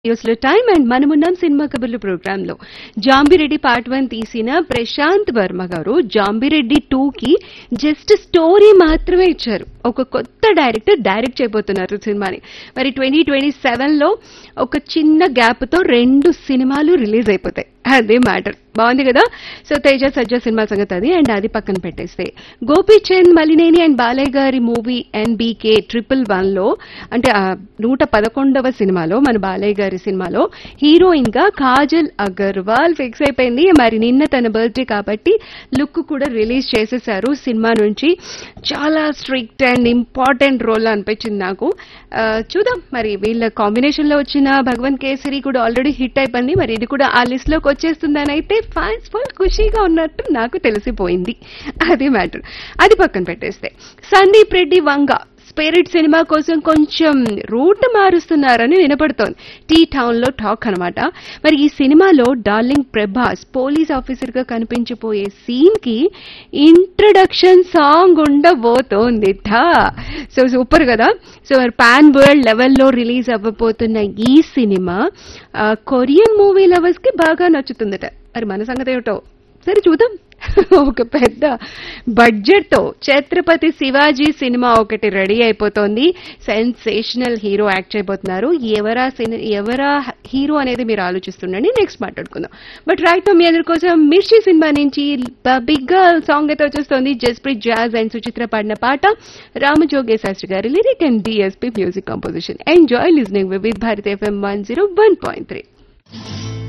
న్యూస్లో time and మనమున్నాం cinema కబుర్లు ప్రోగ్రామ్ లో జాంబిరెడ్డి పార్ట్ వన్ తీసిన ప్రశాంత్ వర్మ గారు జాంబిరెడ్డి టూ కి జస్ట్ స్టోరీ మాత్రమే ఇచ్చారు ఒక కొత్త డైరెక్టర్ డైరెక్ట్ చేయబోతున్నారు సినిమాని మరి ట్వంటీ ట్వంటీ సెవెన్ లో ఒక చిన్న గ్యాప్ తో రెండు సినిమాలు రిలీజ్ అయిపోతాయి అదే మ్యాటర్ బాగుంది కదా సో తేజ సజ్జ సినిమా సంగతి అది అండ్ అది పక్కన పెట్టేస్తే గోపీచంద్ మలినేని అండ్ బాలయ్య గారి మూవీ ఎన్బీకే ట్రిపుల్ వన్ లో అంటే ఆ నూట పదకొండవ సినిమాలో మన బాలయ్య గారి సినిమాలో హీరోయిన్ గా కాజల్ అగర్వాల్ ఫిక్స్ అయిపోయింది మరి నిన్న తన బర్త్డే కాబట్టి లుక్ కూడా రిలీజ్ చేసేసారు సినిమా నుంచి చాలా స్ట్రిక్ట్ అండ్ ఇంపార్టెంట్ రోల్ అనిపించింది నాకు ఆ, చూద్దాం మరి వీళ్ళ కాంబినేషన్ లో వచ్చిన భగవంత్ కేసరి కూడా ఆల్రెడీ హిట్ అయిపోయింది మరి ఇది కూడా ఆ లిస్ట్ లోకి వచ్చేస్తుందని అయితే ఫ్యాన్స్ ఫుల్ ఖుషీగా ఉన్నట్టు నాకు తెలిసిపోయింది అది మ్యాటర్ అది పక్కన పెట్టేస్తే సందీప్ రెడ్డి వంగ స్పిరిట్ సినిమా కోసం కొంచెం రూట్ మారుస్తున్నారని వినపడుతోంది టీ టౌన్ లో టాక్ అనమాట మరి ఈ సినిమాలో డార్లింగ్ ప్రభాస్ పోలీస్ ఆఫీసర్ గా కనిపించిపోయే సీన్ కి ఇంట్రడక్షన్ సాంగ్ ఉండబోతోంది ఠా సో సూపర్ కదా సో మరి పాన్ వరల్డ్ లెవెల్లో రిలీజ్ అవ్వబోతున్న ఈ సినిమా ఆ, కొరియన్ మూవీ లవర్స్ కి బాగా నచ్చుతుందట మరి మన సంగతి ఏమిటో సరే చూద్దాం ఒక పెద్ద బడ్జెట్ తో ఛత్రపతి శివాజీ సినిమా ఒకటి రెడీ అయిపోతోంది సెన్సేషనల్ హీరో యాక్ట్ చేయబోతున్నారు ఎవరా సిని- ఎవరా హీరో అనేది మీరు ఆలోచిస్తుండండి నెక్స్ట్ మాట్లాడుకుందాం బట్ రైట్ మీ అందరి కోసం మిర్చి సినిమా నుంచి బిగ్ గా సాంగ్ అయితే వచ్చేస్తోంది జస్ప్రీత్ జాజ్ అండ్ సుచిత్ర పాడిన పాట రామజోగే శాస్త్రి గారి lyric and DSP music composition enjoy listening with Bharat FM one zero one point three